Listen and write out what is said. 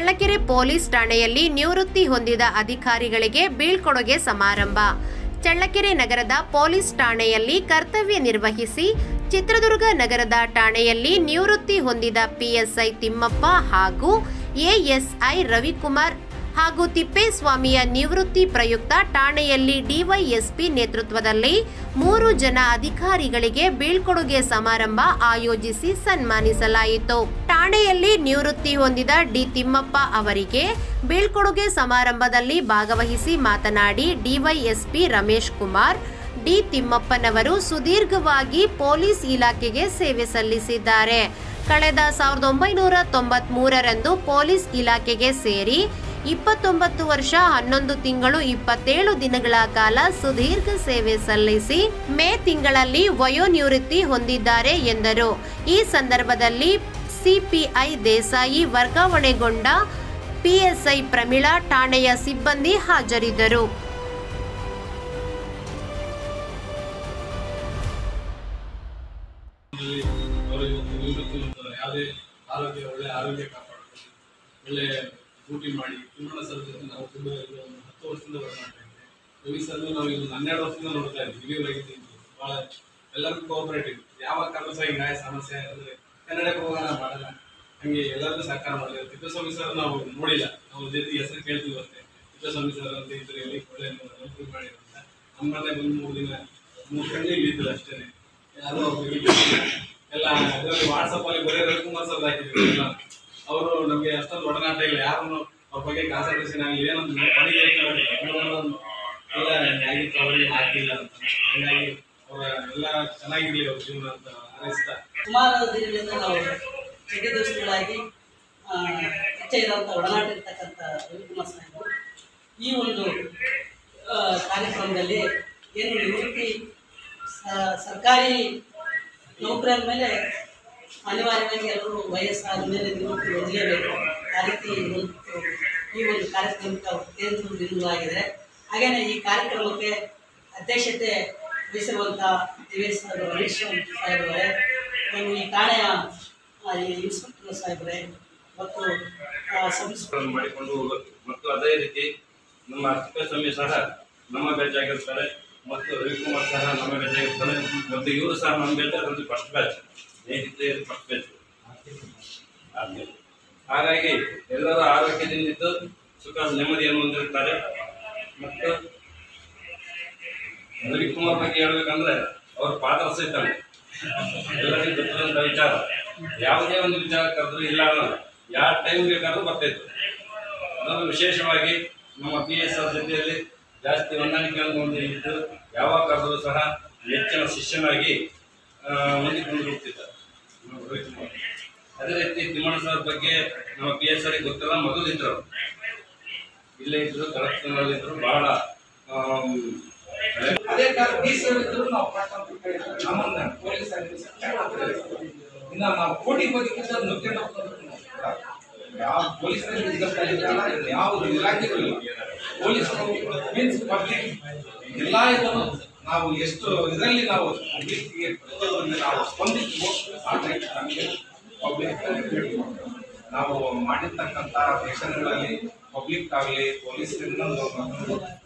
Challakere police ಠಾಣೆಯಲ್ಲಿ ನಿವೃತ್ತಿ ಹೊಂದಿದ ಅಧಿಕಾರಿಗಳಿಗೆ ಬೀಳ್ಕೊಡುಗೆ ಸಮಾರಂಭ ಚಳ್ಳಕೆರೆ ನಗರದ ಪೊಲೀಸ್ ಠಾಣೆಯಲ್ಲಿ ಕರ್ತವ್ಯ ನಿರ್ವಹಿಸಿ ಚಿತ್ರದುರ್ಗ ನಗರದ ಠಾಣೆಯಲ್ಲಿ ನಿವೃತ್ತಿ ಹೊಂದಿದ ಪಿಎಸ್ಐ ತಿಮ್ಮಪ್ಪ ಹಾಗೂ ಎಎಸ್ಐ ರವಿಕುಮಾರ್ ಹಾಗೂ ತಿಪ್ಪೇಸ್ವಾಮಿಯ ನಿವೃತ್ತಿ ಪ್ರಯುಕ್ತ ಠಾಣೆಯಲ್ಲಿ ಡಿವೈಎಸ್ಪಿ ನೇತೃತ್ವದಲ್ಲಿ ಮೂರು ಜನ ಅಧಿಕಾರಿಗಳಿಗೆ ಬೀಳ್ಕೊಡುಗೆ ಸಮಾರಂಭ ಆಯೋಜಿಸಿ ಸನ್ಮಾನಿಸಲಾಯಿತು ಠಾಣೆಯಲ್ಲಿ ನಿವೃತ್ತಿ ಹೊಂದಿದ ಡಿ ತಿಮ್ಮಪ್ಪ ಅವರಿಗೆ ಬೀಳ್ಕೊಡುಗೆ ಸಮಾರಂಭದಲ್ಲಿ ಭಾಗವಹಿಸಿ ಮಾತನಾಡಿ ಡಿವೈಎಸ್ಪಿ ರಮೇಶ್ ಕುಮಾರ್ ಡಿ ತಿಮ್ಮಪ್ಪನವರು ಸುದೀರ್ಘವಾಗಿ ಪೊಲೀಸ್ ಇಲಾಖೆಗೆ ಸೇವೆ ಸಲ್ಲಿಸಿದ್ದಾರೆ ಕಳೆದ ಸಾವಿರದ ಒಂಬೈನೂರ ತೊಂಬತ್ ಮೂರರಂದು ಪೊಲೀಸ್ ಇಲಾಖೆಗೆ ಸೇರಿ ಇಪ್ಪತ್ತೊಂಬತ್ತು ವರ್ಷ ಹನ್ನೊಂದು ತಿಂಗಳು ಇಪ್ಪತ್ತೇಳು ದಿನಗಳ ಕಾಲ ಸುದೀರ್ಘ ಸೇವೆ ಸಲ್ಲಿಸಿ ಮೇ ತಿಂಗಳಲ್ಲಿ ವಯೋನಿವೃತ್ತಿ ಹೊಂದಿದ್ದಾರೆ ಎಂದರು ಈ ಸಂದರ್ಭದಲ್ಲಿ ಸಿಪಿಐ ದೇಸಾಯಿ ವರ್ಗಾವಣೆಗೊಂಡ ಪಿಎಸ್ಐ ಪ್ರಮೀಳಾ ಠಾಣೆಯ ಸಿಬ್ಬಂದಿ ಹಾಜರಿದ್ದರು ಅಲ್ಲಿ ಅವರು ಇವತ್ತು ನಿವೃತ್ತಿ ಹೊಂದಿದ್ದಾರೆ. ಯಾವುದೇ ಆರೋಗ್ಯ ಒಳ್ಳೆ ಆರೋಗ್ಯ ಕಾಪಾಡ್ಕೊಂಡು ಒಳ್ಳೆ ಡ್ಯೂಟಿ ಮಾಡಿ ತಿಮ್ಮಣ್ಣ ಸರ್ ಜೊತೆ ನಾವು ತುಂಬ ಒಂದು ಹತ್ತು ವರ್ಷದಿಂದ ವರ್ಕ್ ಮಾಡ್ತಾ ಇದ್ದೆ ರವಿ ಸರ್ ನಾವು ಇಲ್ಲಿ ಹನ್ನೆರಡು ವರ್ಷದಿಂದ ನೋಡ್ತಾ ಇದ್ವಿ ಇಲ್ಲಿವರೆಗೆ ಭಾಳ ಎಲ್ಲರಿಗೂ ಕೋಆಪರೇಟಿವ್ ಯಾವ ಕಾರಣ ಸಹ ಹಿಂಗಾಯ ಸಮಸ್ಯೆ ಅಂದರೆ ಕನ್ನಡಕ್ಕೆ ಹೋಗೋಣ ಮಾಡಲ್ಲ ಹಂಗೆ ಎಲ್ಲರಿಗೂ ಸಹಕಾರ ಮಾಡಿದ್ರು ತಿಪ್ಪೇಸ್ವಾಮಿ ಸರ್ ನಾವು ನೋಡಿಲ್ಲ ನಾವು ಜೊತೆ ಹೆಸರು ಕೇಳ್ತೀವಿ ಅಷ್ಟೇ ತಿಪ್ಪೇಸ್ವಾಮಿ ಸರ್ ಅಂತ ಇದ್ರೆ ಇಲ್ಲಿ ಒಳ್ಳೆ ನೌಕರಿ ಮಾಡಿರೋದ್ರಿಂದ ನಮ್ಮ ಮನೆ ಬಂದು ಮೂರು ದಿನ ಮೂರು ತಿಂಗಳು ಇಲ್ಲಿ ಇದ್ರು ಅಷ್ಟೇ ಯಾರೋ ಒಬ್ರು ಇಲ್ಲಿ ಎಲ್ಲ ಅದರಲ್ಲಿ ವಾಟ್ಸಪ್ ಅಲ್ಲಿ ಬರೀ ರವಿಕುಮಾರ್ ಸರ್ ಹಾಕಿದ್ರು ಎಲ್ಲ ಅವರು ನಮಗೆ ಅಷ್ಟೊಂದು ಒಡನಾಟ ಇಲ್ಲ ಯಾರನ್ನು ಅವ್ರ ಬಗ್ಗೆ ಕಾನ್ಸಂಟ್ರೇಷನ್ ಆಗಲಿ ಏನೊಂದು ಪಣಿಗೆ ಎಲ್ಲ ಆಗಿತ್ತು ಅವರಿಗೆ ಹಾಕಿಲ್ಲ ಅಂತ ಹಂಗಾಗಿ ಅವರ ಎಲ್ಲ ಚೆನ್ನಾಗಿರ್ಲಿ ಅವ್ರ ಜೀವನ ಅಂತ ಹಾರೈಸ್ತಾ ಸುಮಾರು ದಿನಗಳಿಂದ ನಾವು ಜಗ್ಗೆ ದೋಸ್ತುಗಳಾಗಿ ಆ, ಹೆಚ್ಚಾಗಿರುವಂಥ ಒಡನಾಟ ಇರ್ತಕ್ಕಂಥ ರವಿಕುಮಾರ್ ಸಾಹೇಬರು ಈ ಒಂದು ಆ, ಕಾರ್ಯಕ್ರಮದಲ್ಲಿ ಏನು ನಿವೃತ್ತಿ ಸ- ಸರ್ಕಾರಿ ನೌಕರ ಮೇಲೆ ಅನಿವಾರ್ಯವಾಗಿ ಎಲ್ಲರೂ ವಯಸ್ಸಾದ ಮೇಲೆ ನಿವೃತ್ತಿ ಹೊಂದಲೇಬೇಕು ಆ ರೀತಿ ಒಂದು ಈ ಒಂದು ಕಾರ್ಯಕ್ರಮಕ್ಕೆ ಅವರು ಕೇಂದ್ರ ನಿಲ್ಲಲಾಗಿದೆ ಹಾಗೆಯೇ ಈ ಕಾರ್ಯಕ್ರಮಕ್ಕೆ ಅಧ್ಯಕ್ಷತೆ ವಹಿಸಿರುವಂಥ ದಿವೇಶ್ ರಮೇಶ್ ಸಾಹೇಬರೇ ಮತ್ತು ಈ ಠಾಣೆಯ ಆ, ಈ ಇನ್ಸ್ಪೆಕ್ಟರ್ ಸಾಹೇಬರೇ ಮತ್ತು ಆ, ಸಬ್ ಗಳನ್ನು ಮಾಡಿಕೊಂಡು ಹೋಗಬೇಕು ಮತ್ತು ಅದೇ ರೀತಿ ನಮ್ಮ ತಿಪ್ಪೇಸ್ವಾಮಿ ಸಹ ನಮ್ಮ ಬ್ಯಾಚ್ ಆಗಿರ್ತಾರೆ ಮತ್ತು ರವಿಕುಮಾರ್ ಸಹ ನಮ್ಮ ಬ್ಯಾಚ್ ಆಗಿರ್ತಾರೆ ಮತ್ತು ಇವರು ಸಹ ನಮ್ಮ ಬ್ಯಾಚ್ ಅದರಲ್ಲಿ ಫಸ್ಟ್ ಬ್ಯಾಚ್ ನೇಹಿತೆ ಫಸ್ಟ್ ಬ್ಯಾಚ್ ಆದ್ಮೇಲೆ ಹಾಗಾಗಿ ಎಲ್ಲರೂ ಆರೋಗ್ಯದಿಂದಿದ್ದು ಸುಖ ನೆಮ್ಮದಿಯನ್ನು ಹೊಂದಿರುತ್ತಾರೆ ಮತ್ತು ರವಿಕುಮಾರ್ ಬಗ್ಗೆ ಹೇಳ್ಬೇಕಂದ್ರೆ ಅವ್ರ ಪಾತ್ರ ಸಹಿತ ಎಲ್ಲರಿಗೂ ಗೊತ್ತಿರುವಂತ ವಿಚಾರ ಯಾವುದೇ ಒಂದು ವಿಚಾರ ಕರೆದ್ರು ಇಲ್ಲ ಅನ್ನೋದು ಯಾವ ಟೈಮ್ ಬೇಕಾದ್ರೂ ಬರ್ತಿತ್ತು ಅದನ್ನು ವಿಶೇಷವಾಗಿ ನಮ್ಮ ಪಿ ಎಸ್ ಆರ್ ಜೊತೆಯಲ್ಲಿ ಜಾಸ್ತಿ ಹೊಂದಾಣಿಕೆಯನ್ನು ಹೊಂದಿದ್ದು ಯಾವಾಗ ಕರೆದರೂ ಸಹ ಹೆಚ್ಚಿನ ಶಿಷ್ಯನಾಗಿ ಆ, ಹೊಂದಿಕೊಂಡು ಹೋಗ್ತಿದ್ದ ನಮ್ಮ ರವಿಕುಮಾರ್ ಅದೇ ರೀತಿ ತಿಮ್ಮಣ್ಣ ಸರ್ ಬಗ್ಗೆ ನಮ್ಮ ಪಿ ಎಸ್ ಆರ್ಗೆ ಗೊತ್ತಿಲ್ಲ ಮೊದಲಿದ್ರು ಅವ್ರು. ಇಲ್ಲೇ ಇದ್ರು ಕಲೆಕ್ಷನಲ್ಲಿ ಇದ್ರು ಬಹಳ ಆಮ್, ಅದೇ ಕಾಲ ಡಿಸಿಯವರು ಇದ್ರು ನಾವು ಪಟ್ಟ ನಮ್ಮನ್ನ ಪೊಲೀಸ್ ಇನ್ನ ನಾವು ಕೋಟಿ ಬದುಕಿದ್ದ ನುಗ್ಗೆಂಡು ಹೋಗ್ತಾರೆ ಯಾವ ಪೊಲೀಸರಲ್ಲಿ ಇದ್ದಲ್ಲ ಯಾವ ಇಲಾಖೆಗಳು ಪೊಲೀಸ್ ಮೀನ್ಸ್ ಪಬ್ಲಿಕ್ ಎಲ್ಲ ಇದನ್ನು ನಾವು ಎಷ್ಟು ಇದರಲ್ಲಿ ನಾವು ಪಬ್ಲಿಕ್ಗೆ ಪ್ರತಿಯೊಂದು ನಾವು ಸ್ಪಂದಿಸ್ತೀವೋ ಆ ಟೈಪ್ ನಮಗೆ ಪಬ್ಲಿಕ್ ನಾವು ಮಾಡಿರ್ತಕ್ಕಂಥ ಕೆಲಸಗಳಲ್ಲಿ ಪಬ್ಲಿಕ್ ಆಗಲಿ ಪೊಲೀಸ್